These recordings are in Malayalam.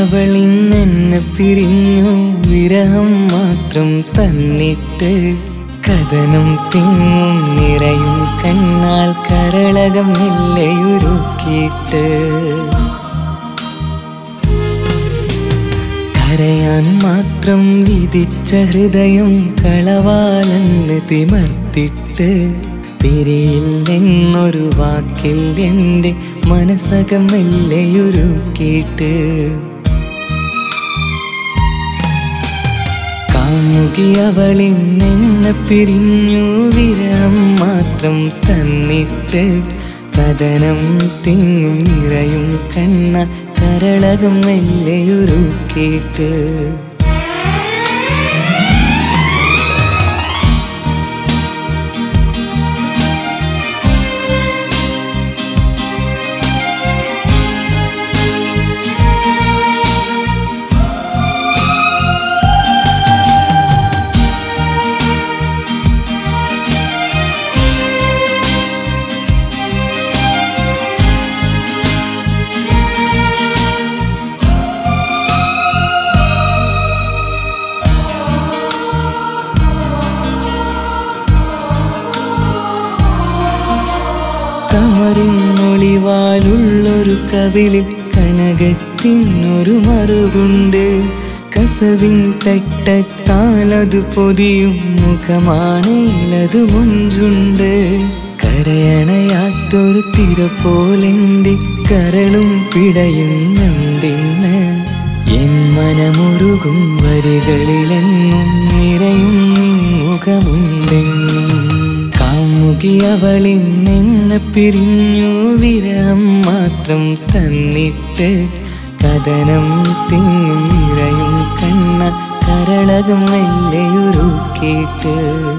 അവളിന്നെന്നെ പിരിഞ്ഞു വിരഹം മാത്രം തന്നിട്ട് കഥനം തിങ്ങും നിറയും കണ്ണാൽ കരളകം മെല്ലെയുരുക്കിയിട്ട് കരയാൻ മാത്രം വിധിച്ച ഹൃദയം കളവാലെന്ന് തിമർത്തിട്ട് പിരിയില്ലെന്നൊരു വാക്കിൽ എൻ്റെ മനസ്സകം മെല്ലെയുരുക്കിയിട്ട് കാമുകി അവളിന്നെന്നെ പിരിഞ്ഞു വിരം മാത്രം തന്നിട്ട് കഥനം തിങ്ങും നിറയും കണ്ണ കരളകം മെല്ലെയുരുക്കിയിട്ട് കമറിന്നൊളിവാളുള്ളൊരു കവിളിൽ കനകത്തിനൊരു മറുകുണ്ട് കസവിൻ തട്ടത്താലതു പൊതിയും മുഖമാണേലതു മുഞ്ചുണ്ട് കരയണയാത്തൊരു തിര പോലെന്റെ കരളും പിടയുന്നുണ്ടിന്ന് എൻ മനമുരുകും വരികളിലെന്നും നിറയും നിൻ മുഖമുണ്ടെന്നും കാമുകി അവളിന്നെന്നെ പിരിഞ്ഞു വിരം മാത്രം തന്നിട്ട് കഥനം തിങ്ങും നിറയും കണ്ണ കരളകം മെല്ലെയുരുക്കിയിട്ട്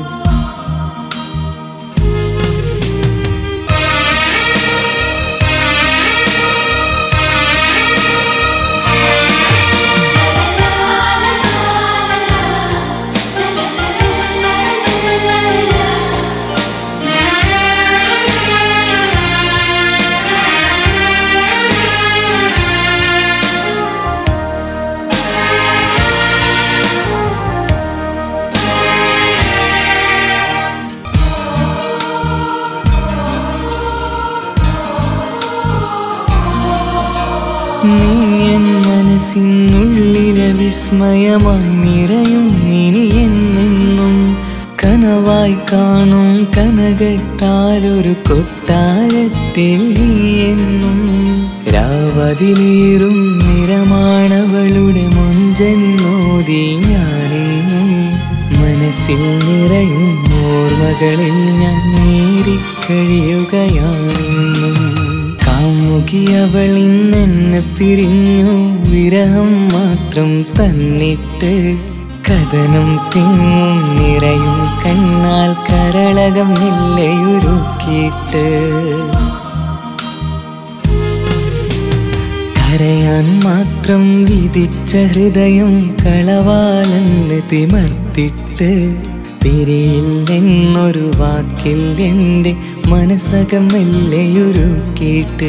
നീ എൻ മനസ്സിനുള്ളിലെ വിസ്മയമായി നിറയും ഇനി എന്നെന്നും കനവായി കാണും കനകത്താലൊരു കൊട്ടാരത്തിൽ നീ എന്നും രാവതിലേറും നിറമാണവളുടെ മുഞ്ചെന്നോതി ഞാനെന്നും മനസ്സിൽ നിറയും ഓർമ്മകളിൽ ഞാൻ നേരിക്കഴിയുകയാണെന്നും കാമുകി അവളിന്നെന്നെ പിരിഞ്ഞു വിരഹം മാത്രം തന്നിട്ട് കഥനം തിങ്ങും നിറയും കണ്ണാൽ കരളകം മെല്ലെയുരുക്കിയിട്ട് കരയാൻ മാത്രം വിധിച്ച ഹൃദയം കളവാലെന്ന് തിമർത്തിട്ട് പിരിയില്ലെന്നൊരു വാക്കിൽ എൻ്റെ മനസ്സകം മെല്ലെയുരുക്കിയിട്ട്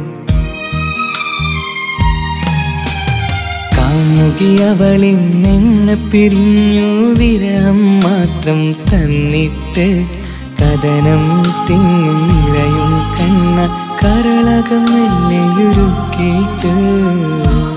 കാമുകി അവളിന്നെന്നെ പിരിഞ്ഞു വിരം മാത്രം തന്നിട്ട് കഥനം തിങ്ങും നിറയും കണ്ണ കരളകം മെല്ലെയുരുക്കിയിട്ട്